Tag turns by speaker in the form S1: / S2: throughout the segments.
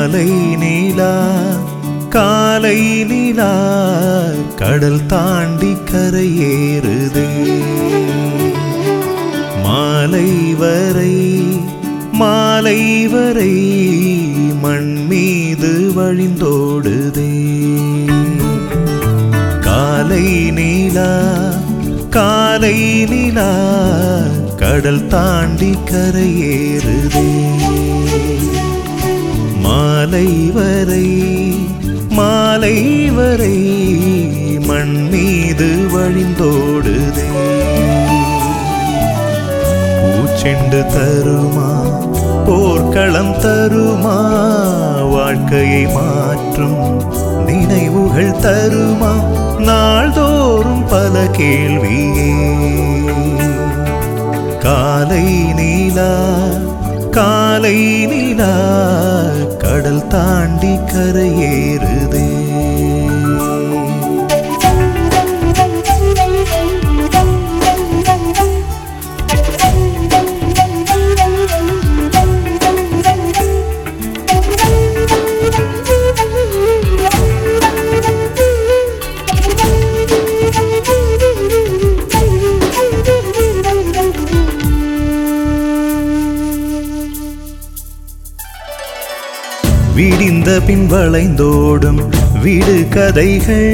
S1: மாலை நீலா காலை நிலா கடல் தாண்டி கரையேறுதே மாலை வரை மாலை வரை மண் மீது வழிந்தோடுதே காலை நீலா காலை நிலா கடல் தாண்டி கரையேறுதே மாலை வரை மாலை வரை மண் மீது வழிந்தோடுதே பூச்செண்டு தருமா போர்க்களம் தருமா வாழ்க்கையை மாற்றும் நினைவுகள் தருமா நாள்தோறும் பல கேள்வியே காலை நீலா காலை நீலா கடல் தாண்டி கரையேறுதே விடிந்த பின் வளைந்தோடும் வீடு கதைகள்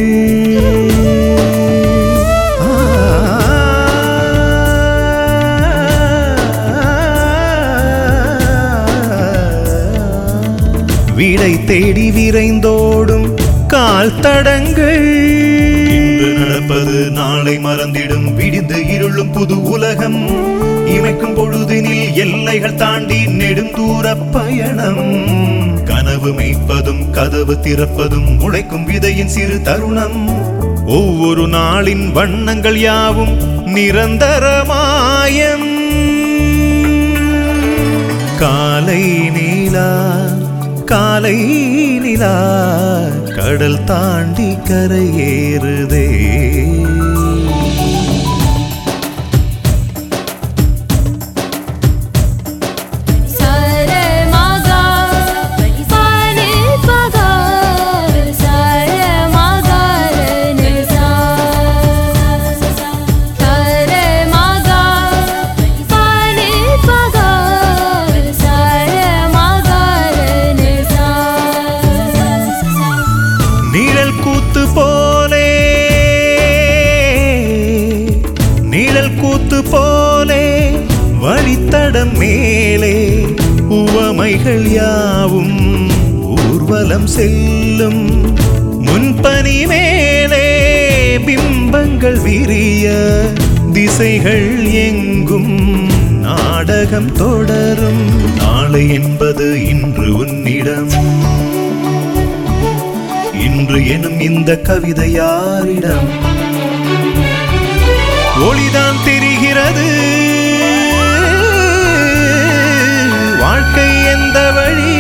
S1: வீடை தேடி விரைந்தோடும் கால் தடங்கள் இன்று நடப்பது நாளை மறந்திடும் விடிந்து இருளும் புது உலகம் இமைக்கும் பொழுதினில் எல்லைகள் தாண்டி நெடுந்தூர பயணம் கனவு மெய்ப்பதும் கதவு திறப்பதும் உழைக்கும் விதையின் சிறு தருணம் ஒவ்வொரு நாளின் வண்ணங்கள் யாவும் நிரந்தரமாயம் காலை நீலா காலை நிலா கடல் தாண்டி கரையேறுதே
S2: सारे मागा पानी पगा सारे मागा निसा सारे मागा पानी पगा सारे मागा निसा
S1: நிழல் கூத்து போலே நிழல் கூத்து போலே வழித்தடம் மேலே உவமைகள் யாவும் ஊர்வலம் செல்லும் முன்பனி மேலே பிம்பங்கள் விரிய திசைகள் எங்கும் நாடகம் தொடரும் நாளை என்பது இன்று உன்னிடம் இன்று எனும் இந்த கவிதை யாரிடம் ஒளிதான் தெரிகிறது வாழ்க்கை எந்த வழி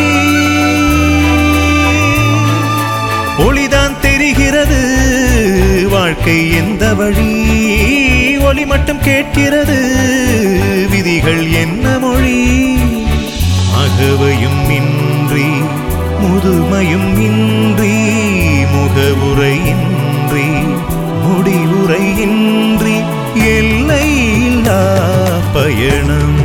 S1: ஒளிதான் தெரிகிறது வாழ்க்கை எந்த வழி ஒளி மட்டும் கேட்கிறது விதிகள் என்ன மொழி அகவையும் இன்றி முதுமையும் இன்றி முகவுரையின்றி முடிவுரையின்றி எல்லையில்லா பயணம்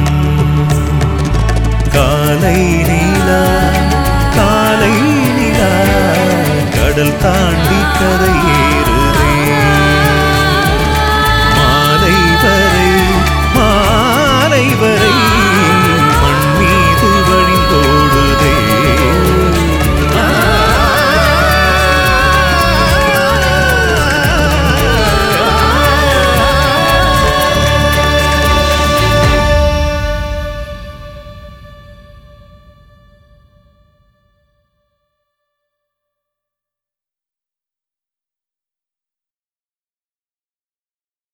S1: காலை நீலா காலை நிலா கடல் தாண்டி கரையே